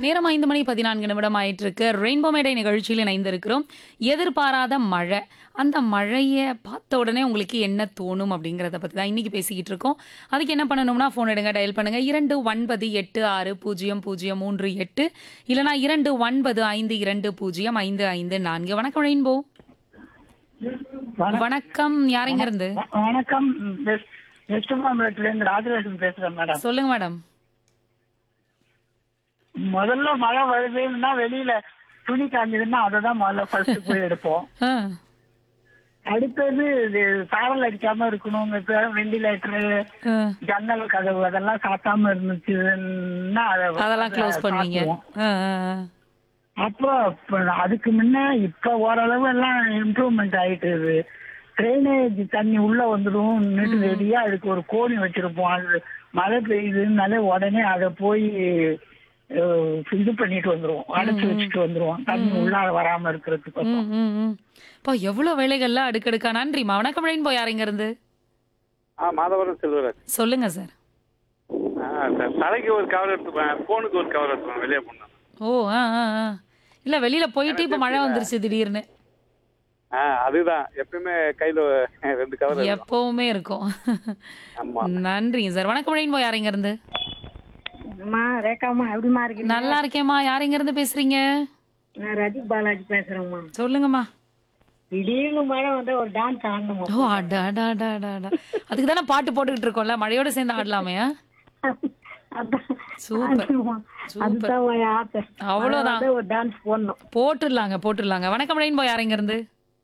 நேரம் ஐந்து மணி பதினான்கு நிமிடம் ஆயிட்டு இருக்கு ரெயின்போ மேடை நிகழ்ச்சியில் இணைந்திருக்கிறோம் எதிர்பாராத மழை அந்த மழையை பார்த்த உடனே உங்களுக்கு என்ன தோணும் அப்படிங்கிறத பற்றி தான் இன்னைக்கு பேசிக்கிட்டு இருக்கோம் அதுக்கு என்ன பண்ணணும்னா ஃபோன் எடுங்க டயல் பண்ணுங்க இரண்டு ஒன்பது எட்டு ஆறு பூஜ்ஜியம் பூஜ்ஜியம் மூன்று எட்டு இல்லைனா இரண்டு ஒன்பது ஐந்து இரண்டு பூஜ்ஜியம் ஐந்து ஐந்து நான்கு வணக்கம் ரெயின்போ வணக்கம் யாருங்க இருந்து வ- வணக்கம் வெஸ்ட் வெஸ்ட் மாம்பலத்துல இருந்து ராஜலட்சுமி பேசுறேன் மேடம் சொல்லுங்க மேடம் முதல்ல மழை வருதுன்னா வெளியில துணி காஞ்சதுன்னா அதை தான் முதல்ல ஃபர்ஸ்ட் போய் எடுப்போம் ஆ அடுத்தது இது சாரல் அடிக்காம இருக்கணும் வெண்டிலேட்டரு ஆ. ஜன்னல் கதவு அதெல்லாம் சாத்தாம இருந்துச்சுன்னா அதை அதெல்லாம் க்ளோஸ் பண்ணுவீங்க சாத்துவோம். ஆ, ஆ, ஆ. அப்புறம் இப்ப அதுக்கு முன்ன இப்ப ஓரளவு எல்லாம் இம்ப்ரூவ்மெண்ட் ஆயிட்டு இருக்கு ட்ரைனேஜ் தண்ணி உள்ள வந்துடும் ரெடியா அதுக்கு ஒரு கோணி வச்சிருப்போம் அது மழை பெய்யுதுனாலே உடனே அதை போய் அஹ், இது பண்ணிட்டு வந்துருவோம் அடைச்சு வச்சுட்டு வந்துருவோம் தண்ணி உள்ளார வராம இருக்கிறதுக்கு ம், ம், ம். அப்பா எவ்வளவு வேலைகள்ல அடுக்கடுக்கா நன்றிம்மா வணக்கம் ரெயின்போ யாருங்க இருந்து ஆ மாதவரம் செல்வராஜ் சொல்லுங்க சார் ஆ சார் தலைக்கு ஒரு கவர் எடுத்துப்பேன் ஃபோனுக்கு ஒரு கவர் எடுத்துப்பேன் வெளியே போனேன் ஓ ஆ ஆ ஆ இல்ல வெளியில போயிட்டு இப்ப மழை வந்துருச்சு திடீர்னு ஆ அதுதான் எப்பயுமே கையில் ரெண்டு கவர் எப்பவுமே இருக்கும் ஆமா நன்றிங்க சார் வணக்கம் ரெயின்போ யாருங்க இருந்து அம்மா ரேகாம்மா எப்படிமா இருக்கீங்க நல்லா இருக்கேம்மா யாருங்க இருந்து பேசுறீங்க நான் ரஜித் பாலாஜி பேசுறேம்மா சொல்லுங்கம்மா திடீர்னு மழை வந்தா ஒரு டான்ஸ் ஆடணுமா ஓ அடா அடா அடா அடா அடா அதுக்கு தானே பாட்டு போட்டுக்கிட்டு இருக்கோம்ல மழையோட சேர்ந்து ஆடலாமே ஆ? அதான் சூப்பர் ஆடணுமா. அதுதான் என் ஆசை அவ்வளவுதான். மழை வந்தா ஒரு டான்ஸ் போடணும் போட்டுடலாங்க போட்டுடலாங்க வணக்கம் ரெயின்போ யாருங்க இருந்து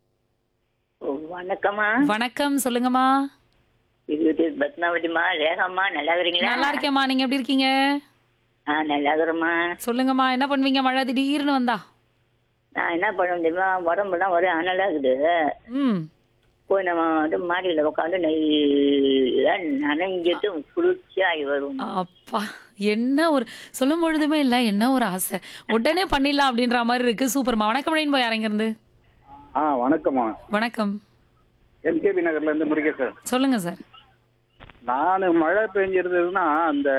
வணக்கம்மா வணக்கம் சொல்லுங்கம்மா இது பத்மாவதிமா ரேகாம்மா நல்லா இருக்கிறீங்களா நல்லா இருக்கேம்மா நீங்க எப்படி இருக்கீங்க ஆ நல்லா இருக்கிறோம்மா சொல்லுங்கம்மா என்ன பண்ணுவீங்க மழை திடீர்னு வந்தா நான் என்ன பண்ணுவேன் தெரியுமா உடம்புலாம் ஒரே அனலா இருக்குது ம் போய் நம்ம வந்து மாடியில் உட்காந்து நெய்யா நனைஞ்சிட்டு குளிர்ச்சியாகி வரும் அப்பா என்ன ஒரு சொல்லும் பொழுதுமே இல்ல என்ன ஒரு ஆசை உடனே பண்ணிடலாம் அப்படின்ற மாதிரி இருக்கு சூப்பர்மா வணக்கம் ரெயின்போ யாருங்க இருந்து ஆ வணக்கம்மா வணக்கம் எம்கேபி நகர்ல இருந்து முருகேசன் சொல்லுங்க சார் நான் மழை பெஞ்சிருந்ததுன்னா அந்த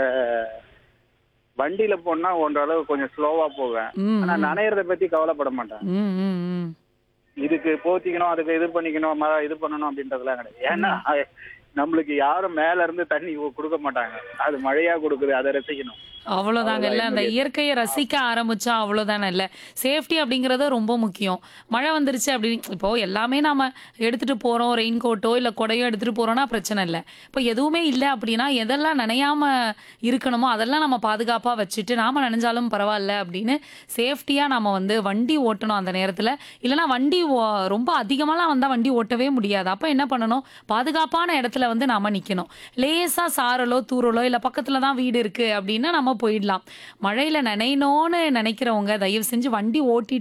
வண்டியில போனா ஓரளவு கொஞ்சம் ஸ்லோவா போவேன் ம் ஆனா நனையறத பத்தி கவலைப்பட மாட்டேன் ம் ம் ம் இதுக்கு போத்திக்கணும் அதுக்கு இது பண்ணிக்கணும் மழை இது பண்ணணும் அப்படின்றதுலாம் கிடையாது ஏன்னா நம்மளுக்கு யாரும் மேல இருந்து தண்ணி கொடுக்க மாட்டாங்க அது மழையா கொடுக்குது அதை ரசிக்கணும் அவ்வளோதாங்க இல்லை அந்த இயற்கையை ரசிக்க ஆரம்பிச்சா அவ்வளோதானே இல்லை சேஃப்டி அப்படிங்கிறது ரொம்ப முக்கியம் மழை வந்துருச்சு அப்படின்னு இப்போ எல்லாமே நாம எடுத்துட்டு போறோம் ரெயின் கோட்டோ இல்லை கொடையோ எடுத்துட்டு போறோம்னா பிரச்சனை இல்லை இப்போ எதுவுமே இல்லை அப்படின்னா எதெல்லாம் நனையாம இருக்கணுமோ அதெல்லாம் நம்ம பாதுகாப்பாக வச்சுட்டு நாம நனைஞ்சாலும் பரவாயில்ல அப்படின்னு சேஃப்டியாக நாம வந்து வண்டி ஓட்டணும் அந்த நேரத்தில் இல்லைன்னா வண்டி ஓ- ரொம்ப அதிகமாலாம் வந்தால் வண்டி ஓட்டவே முடியாது அப்போ என்ன பண்ணணும் பாதுகாப்பான இடத்துல வந்து நாம நிற்கணும் லேசாக சாரலோ தூரலோ இல்லை பக்கத்தில் தான் வீடு இருக்கு அப்படின்னா நம்ம போயிடலாம் மழையில் நனையணும்னு நினைக்கிறவங்க தயவு செஞ்சு வண்டி ஓட்டிட்டு